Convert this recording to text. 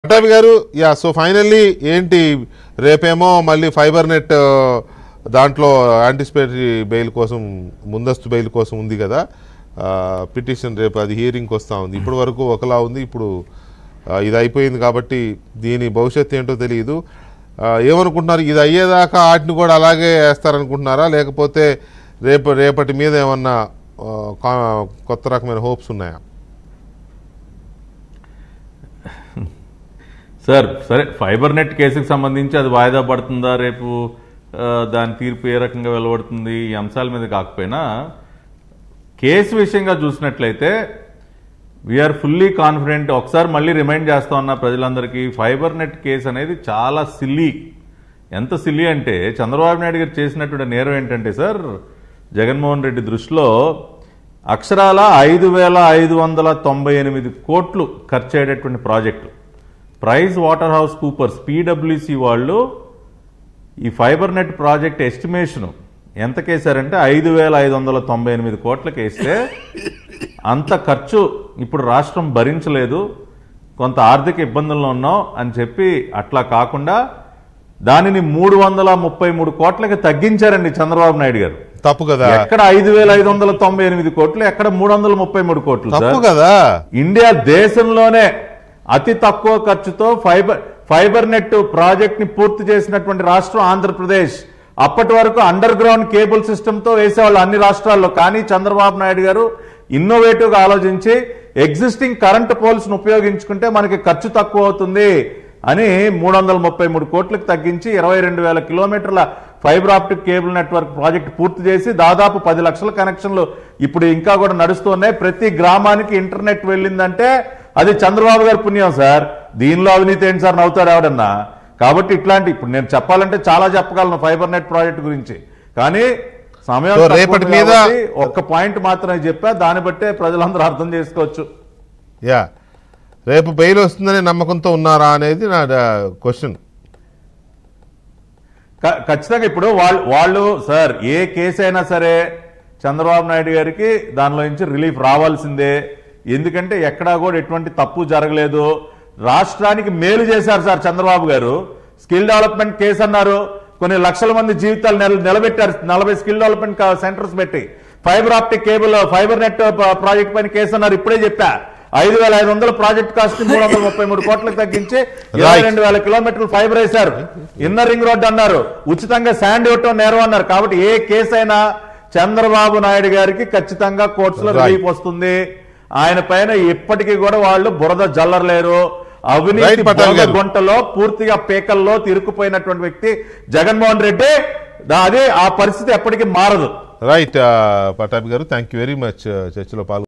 పట్టాభి గారు yeah so finally ఏంటి రేపేమో మళ్ళీ ఫైబర్ నెట్ ఆ, దాంట్లో యాంటిసిపేటరీ బెయిల్ కోసం ముందస్తు బెయిల్ కోసం ఉంది కదా పిటిషన్ రేపు అది హియరింగ్కి వస్తూ ఉంది ఇప్పటి వరకు ఒకలా ఉంది ఇప్పుడు ఆ, ఇది అయిపోయింది కాబట్టి దీని భవిష్యత్తు ఏంటో తెలియదు ఆ, ఏమనుకుంటున్నారు ఇది అయ్యేదాకా వాటిని కూడా అలాగే వేస్తారనుకుంటున్నారా లేకపోతే రేపు రేపటి మీద ఏమన్నా ఆ, కా- కొత్త రకమైన హోప్స్ ఉన్నాయా సార్ సరే ఫైబర్ నెట్ కేసుకు సంబంధించి అది వాయిదా పడుతుందా రేపు ఆ, దాని తీర్పు ఏ రకంగా వెలువడుతుంది ఈ అంశాల మీద కాకపోయినా కేసు విషయంగా చూసినట్లయితే వీఆర్ ఫుల్లీ కాన్ఫిడెంట్ ఒకసారి మళ్ళీ రిమైండ్ చేస్తా ఉన్నా ప్రజలందరికీ ఫైబర్ నెట్ కేసు అనేది చాలా సిల్లీ ఎంత సిల్లీ అంటే చంద్రబాబు నాయుడు గారు చేసినటువంటి నేరం ఏంటంటే సార్ జగన్మోహన్ రెడ్డి దృష్టిలో అక్షరాల ఐదు వేల ఐదు వందల తొంభై ఎనిమిది కోట్లు ఖర్చు అయ్యేటటువంటి project Price Waterhouse Coopers PWC వాళ్ళు ఈ ఫైబర్ నెట్ ప్రాజెక్ట్ ఎస్టిమేషన్ ఎంత కేసారంటే ఐదు వేల ఐదు వందల తొంభై ఎనిమిది కోట్లకి వేస్తే అంత ఖర్చు ఇప్పుడు రాష్ట్రం భరించలేదు కొంత ఆర్థిక ఇబ్బందుల్లో ఉన్నాం అని చెప్పి అట్లా కాకుండా దానిని మూడు వందల ముప్పై మూడు కోట్లకి తగ్గించారండి చంద్రబాబు నాయుడు గారు తప్పు కదా ఎక్కడ ఐదు వేల ఐదు వందల తొంభై ఎనిమిది కోట్లు ఎక్కడ మూడు వందల ముప్పై మూడు కోట్లు తప్పు సార్ కదా ఇండియా దేశంలోనే అతి తక్కువ ఖర్చుతో ఫైబర్ ఫైబర్ నెట్ ప్రాజెక్ట్ ని పూర్తి చేసినటువంటి రాష్ట్రం ఆంధ్రప్రదేశ్ అప్పటి వరకు అండర్ గ్రౌండ్ కేబుల్ సిస్టమ్ తో వేసేవాళ్ళు అన్ని రాష్ట్రాల్లో కానీ చంద్రబాబు నాయుడు గారు ఇన్నోవేటివ్ గా ఆలోచించి ఎగ్జిస్టింగ్ కరెంట్ పోల్స్ ను ఉపయోగించుకుంటే మనకి ఖర్చు తక్కువ అవుతుంది అని మూడు వందల ముప్పై మూడు కోట్లకు తగ్గించి ఇరవై రెండు వేల కిలోమీటర్ల fibre optic cable network project పూర్తి చేసి దాదాపు పది లక్షల కనెక్షన్లు ఇప్పుడు ఇంకా కూడా నడుస్తున్నాయి ప్రతి గ్రామానికి ఇంటర్నెట్ వెళ్ళిందంటే అది చంద్రబాబు గారి పుణ్యం సార్ దీనిలో అవినీతి ఏంటి సార్ నవ్వుతాడు ఎవడన్నా కాబట్టి ఇట్లాంటి ఇప్పుడు నేను చెప్పాలంటే చాలా చెప్పగలను ఫైబర్ నెట్ ప్రాజెక్ట్ గురించి కానీ సమయం సో తక్కువ రేపటి ఉంది మీద- కాబట్టి ఒక్క పాయింట్ మాత్రమే చెప్పా దాన్ని బట్టే ప్రజలందరూ అర్థం చేసుకోవచ్చు యా రేపు బెయిల్ వస్తుందనే నమ్మకంతో ఉన్నారా అనేది నా క్వశ్చన్ క- ఖచ్చితంగా ఇప్పుడు వాళ్ళు వాళ్ళు సార్ ఏ కేసు అయినా సరే చంద్రబాబు నాయుడు గారికి దానిలో నుంచి రిలీఫ్ రావాల్సిందే ఎందుకంటే ఎక్కడా కూడా ఎటువంటి తప్పు జరగలేదు రాష్ట్రానికి మేలు చేశారు సార్ చంద్రబాబు గారు స్కిల్ డెవలప్మెంట్ కేసు అన్నారు కొన్ని లక్షల మంది జీవితాలు నిల- నిలబెట్టారు నలభై స్కిల్ డెవలప్మెంట్ కా- సెంటర్స్ పెట్టి fibre optic cable fibre net ప- ప్రాజెక్ట్ పైన కేసు అన్నారు ఇప్పుడే చెప్పా ఐదు వేల ఐదు వందల ప్రాజెక్ట్ కాస్ట్ మూడు వందల ముప్పై మూడు కోట్లకు తగ్గించి ఇరవై Right. రెండు వేల కిలోమీటర్లు ఫైబర్ వేశారు ఇన్నర్ రింగ్ రోడ్ అన్నారు ఉచితంగా శాండ్ ఇవ్వటం నేరం అన్నారు కాబట్టి ఏ కేసు అయినా చంద్రబాబు నాయుడు గారికి ఖచ్చితంగా కోర్టులో Right. రిలీఫ్ వస్తుంది ఆయన పైన ఇప్పటికీ కూడా వాళ్ళు బురద జల్లర్లేరు అవినీతి Right, పటాల్ బురద గారు. గుంటలో పూర్తిగా పేకల్లో తిరుక్కుపోయినటువంటి వ్యక్తి జగన్మోహన్ రెడ్డి దా- అది ఆ పరిస్థితి ఎప్పటికీ మారదు రైట్ పటాబి గారు థ్యాంక్ యూ వెరీ మచ్ చర్చలో పాల్గొన్నారు